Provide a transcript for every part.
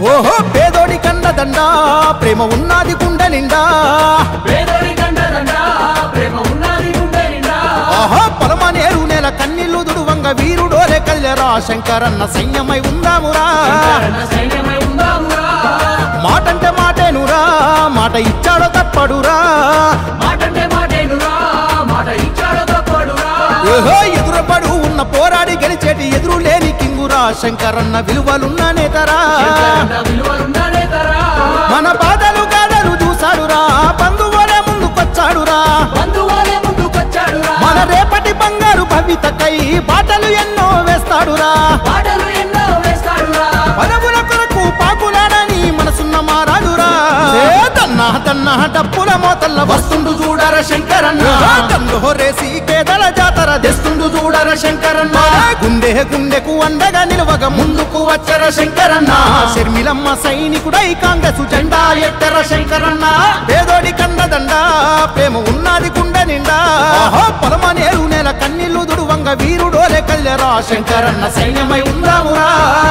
ఓహో పేదోడి కండదండ ప్రేమ ఉన్నది గుండె నిండా పేదోడి కండదండ ప్రేమ ఉన్నది గుండె నిండా ఆహా పలమనేరు నేల కన్నీళ్లు దుడువంగ వీరుడోలే కల్లెరా శంకరన్న సైన్యమై ఉందామురా శంకరన్న సైన్యమై ఉందామురా మాటంటే మాటేనురా మాట ఇచ్చాడో తప్పడురా మాటంటే మాటేనురా మాట ఇచ్చాడు తప్పడురా ఓహో ఎదురుపడు ఉన్న పోరాడి గెలిచేటి ఎదురు లేని కింగురా శంకరన్న విలువలున్న నేతరా శంకరన్న విలువలున్ననే తరా మన బాధలు గాడలు చూసాడురా బంధువులే ముందుకొచ్చాడురా బంధువులే ముందుకొచ్చాడురా మన రేపటి బంగారు భవితకై బాటలు ఎన్నో వేస్తాడురా పాటలు ఎన్నో వేస్తాడురా పదవుల కొరకు పాకులాడని మనసున్న మారాడురా ఏ దన్నా దన్నా డప్పుల మోతల్ల వస్తుండు చూడర శంకరన్న దండు హొరేసి కేదల జాతర తెస్తుండు చూడర శంకరన్న గుండె గుండెకు అండగా నిలవగ ముందుకు వచ్చర శంకరన్న షర్మిలమ్మ సైనికుడై కాంగ్రెస్ జెండా ఎత్తర శంకరన్న పేదోడి కండదండ ప్రేమ ఉన్నది గుండె నిండా పొలమనేరు నేల కన్నీళ్లు దుడువంగ వీరుడోలే కల్లెరా శంకరన్న సైన్యమై ఉందామురా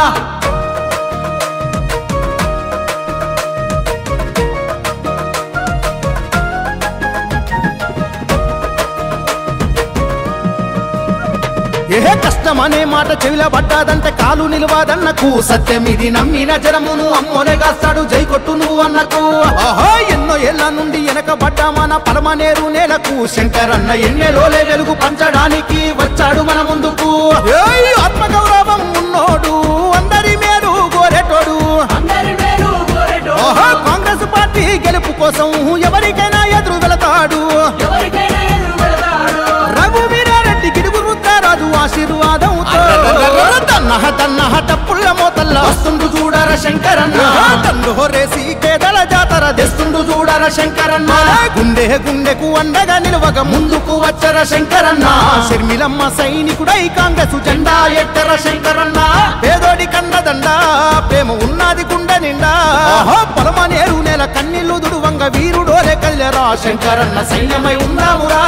ఏ కష్టమనే మాట చెవిలో పడ్డాదంటే కాలు నిలవాదన్నకు సత్యమిది నమ్మిన జరమును అమ్మోనే కాస్తాడు జై కొట్టు నువ్వు అన్నకు ఆహా ఎన్నో ఏళ్ల నుండి వెనకబడ్డా మన పరమనేరు నేలకు శంకరన్న ఎన్నెలోలే వెలుగు పంచడానికి వచ్చాడు మన ముందుకు ఏయ్ ఆత్మగౌరవం ఉన్నోడు అందరి మేలు కోరేటోడు అందరి మేలు కోరేటోడు ఆహా కాంగ్రెస్ పార్టీ గెలుపు కోసం ఎవరికైనా ఎదురు వెళతాడు ఎవరికైనా ఎదురు పెడతాడు రఘువీరారెడ్డి గిడుగు రుద్దారాజు ఆశీర్వాదం తన్నహ తన్నహ టప్పుళ్ళ మోతల్ల వస్తుండు చూడర శంకరన్న తండు హొరేసి కేదల జాతర తెస్తుండు చూడర శంకరన్న గుండె గుండెకు అండగా నిలవగ ముందుకు వచ్చర శంకరన్న షర్మిలమ్మ సైనికుడై కాంగ్రెస్ జెండా ఎట్టర శంకరన్న పేదోడి కండదండ ప్రేమ ఉన్నది గుండె నిండా పొలమనేరు నేల కన్నీళ్లు దుడువంగ వీరుడోలే కల్లెరా శంకరన్న సైన్యమై ఉందామురా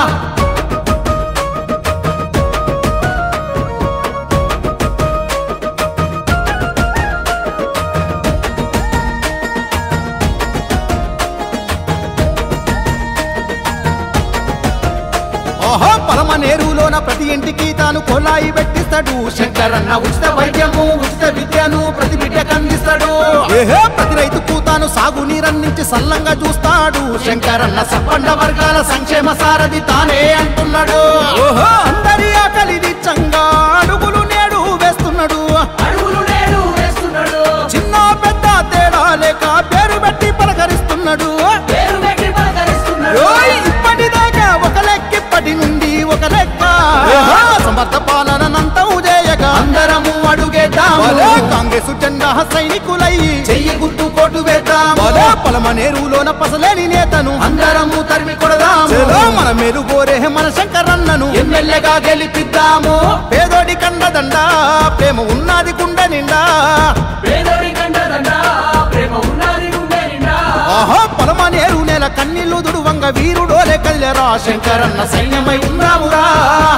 ఓహో పరమనేరులోన ప్రతి ఇంటికి తాను కొలాయి పెట్టిస్తాడు శంకరన్న ఉచిత వైద్యము ఉచిత విద్యను ప్రతి బిడ్డకు అందిస్తాడు ఏహే ప్రతి రైతుకు తాను సాగు నీరందించి సల్లంగా చూస్తాడు శంకరన్న సప్పండ వర్గాల సంక్షేమ సారథి తానే అంటున్నాడు ఓహో అందరి ఆకలి తీర్చంగా అడుగులు నేడు వేస్తున్నాడు అడుగులు నేడు వేస్తున్నాడు చిన్న పెద్ద తేడా లేక పేరు పెట్టి పలకరిస్తున్నాడు పేరు పెట్టి పలకరిస్తున్నాడు ఓయ్ ఇప్పటిదాకా ఒక లెక్క ఇప్పటి నుండి ఒక లెక్క సమర్థ పాలనంతం చేయగా అందరము అడుగేద్దాం కాంగ్రెస్ జెండా సైనికులై చెయ్యి గుర్తు కోటు వేద్దాం పలమనేరులోన పసలేని నేతను అందరము తరిమి కొడదాం మన మేలు కోరే మన శంకరన్నను ఎమ్మెల్యేగా గెలిపిద్దాము పేదోడి కండదండ ప్రేమ ఉన్నది గుండె నిండా పేదోడి కంటదండ ప్రేమ ఉన్నది గుండె నిండా ఆహా పొలమనేరు నేల కన్నీళ్లు దుడువంగ వీరుడోలే కల్లెరా శంకరన్న సైన్యమై ఉన్నామురా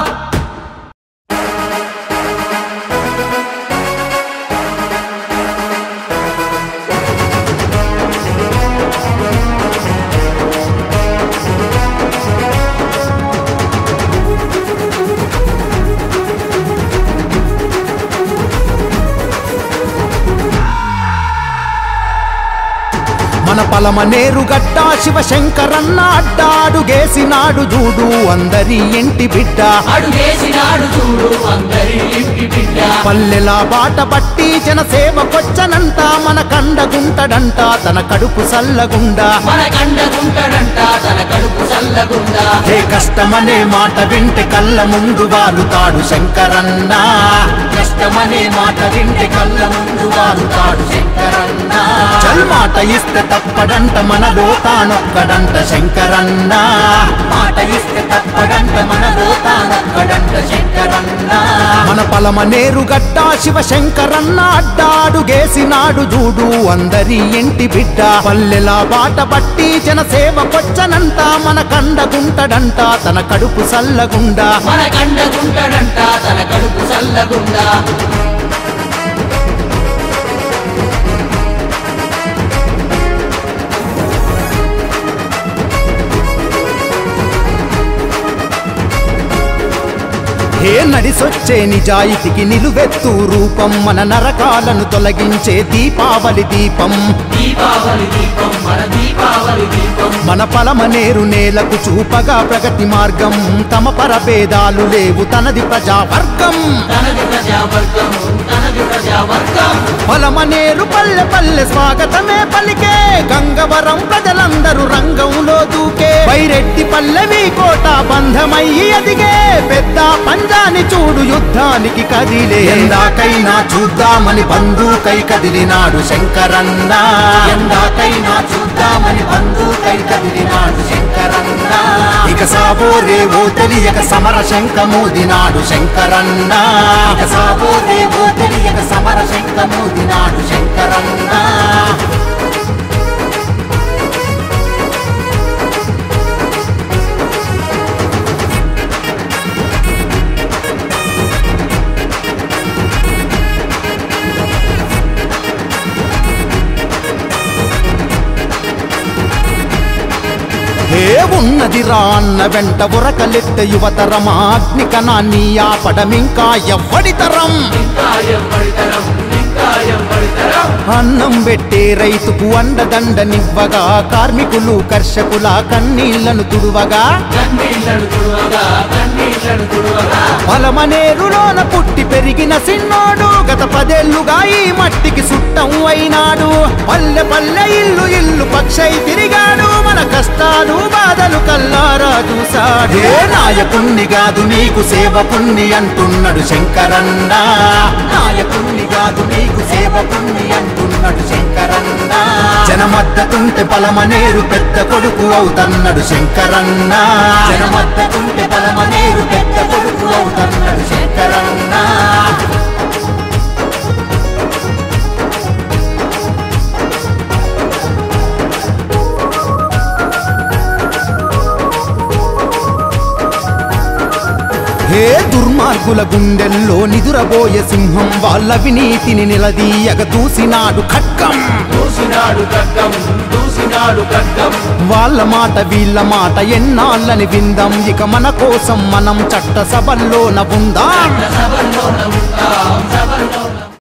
మన పలమనేరు గడ్డ శివశంకరన్న అడ్డాడు గేసినాడు చూడు అందరి ఇంటి బిడ్డ అడుగేసినాడు చూడు అందరి ఇంటి బిడ్డ పల్లెల బాట పట్టి జనసేవకొచ్చనంట మన కండగుంటడంట తన కడుపు సల్లగుండా మన కండగుంటడంట తన కడుపు చల్లగుండా ఏ కష్టమనే మాట వింటే కళ్ళ ముందు వాలుతాడు శంకరన్న కష్టమనే మాట వింటే కళ్ళ ముందు వాలుతాడు శంకరన్న చల్ మాట ఇస్తే తప్పడంట మనలో తానొక్కడంట శంకరన్న మాట ఇస్తే తప్పడంట మనలో తానొక్కడంట శంకరన్న మన పలమనేరు గడ్డ శివశంకరన్న అడ్డాడు గేసినాడు చూడు అందరి ఇంటి బిడ్డ పల్లెల బాట పట్టి జనసేవకొచ్చనంట మన కండగుంటడంట తన కడుపు సల్లగుండా మన కండగుంటడంట తన కడుపు చల్లగుండా నడిసొచ్చే నిజాయితీకి నిలువెత్తు రూపం మన నరకాలను తొలగించే దీపావళి దీపం దీపావళి దీపం మన దీపావళి దీపం మన పలమనేరు నేలకు చూపగా ప్రగతి మార్గం తమ పరభేదాలు లేవు తనది ప్రజావర్గం తనది ప్రజావర్గం తనది ప్రజావర్గం పలమనేరు పల్లె పల్లె స్వాగతమే పలికే గంగవరం ప్రజలందరూ రంగంలో దూకే పైరెడ్డి పల్లెవి కోట బంధమయ్యి ఎదిగే పెద్ద పంజాని చూడు యుద్ధానికి కదిలే ఎందాకైనా చూద్దామని బంధుకై కదిలినాడు శంకరన్న ఎందాకైనా చూద్దామని బంధుకై కదిలినాడు శంకరన్న ఇక సాబో రేవో తెలియక సమర శంఖమూదినాడు శంకరన్న ఇక సాబో రేవో తెలియక సమర శంఖమూదినాడు శంకరన్న హే ఉన్నది రా అన్న వెంట ఉరకలెత్త యువతరం అగ్ని కణాన్ని ఆపడమింకా ఎవ్వడితరం ఇంకా ఎవరితరం ఇంకా ఎవరితరం అన్నం పెట్టే రైతుకు అండదండనివ్వగా కార్మికులు కర్షకుల కన్నీళ్లను తుడువగా కన్నీళ్లను తుడవగా కన్నీళ్లను తుడవగా పలమనేరులోన పుట్టి పెరిగిన సిన్నోడు గత పదేళ్లుగా ఈ మట్టికి సుట్టం అయినాడు పల్లె పల్లె ఇల్లు ఇల్లు పక్షై తిరిగాడు మన కష్టాలు బాధలు కల్లారా చూసాడు ఏ నాయకుణ్ణి కాదు నీకు సేవకుణ్ణి అంటున్నాడు శంకరన్న నాయకుణ్ణి కాదు నీకు సేవకుణ్ణి అంటున్నాడు శంకరన్న జనమద్దతుంటే పలమనేరు పెద్ద కొడుకు అవుతన్నాడు శంకరన్న జనమద్దతుంటే పలమనేరు పెద్ద కొడుకు అవుతన్నాడు శంకరన్న హే దుర్మార్గుల గుండెల్లో నిదురబోయే సింహం వాళ్ళ వినీతిని నిలదీయగ దూసినాడు ఖడ్గం దూసినాడు ఖడ్గం దూసినాడు ఖడ్గం వాళ్ళ మాట వీళ్ళ మాట ఎన్నాళ్ళని విందాం ఇక మన కోసం మనం చట్ట సభల్లోన ఉందాం సభల్లోన ఉంటాం సభల్లో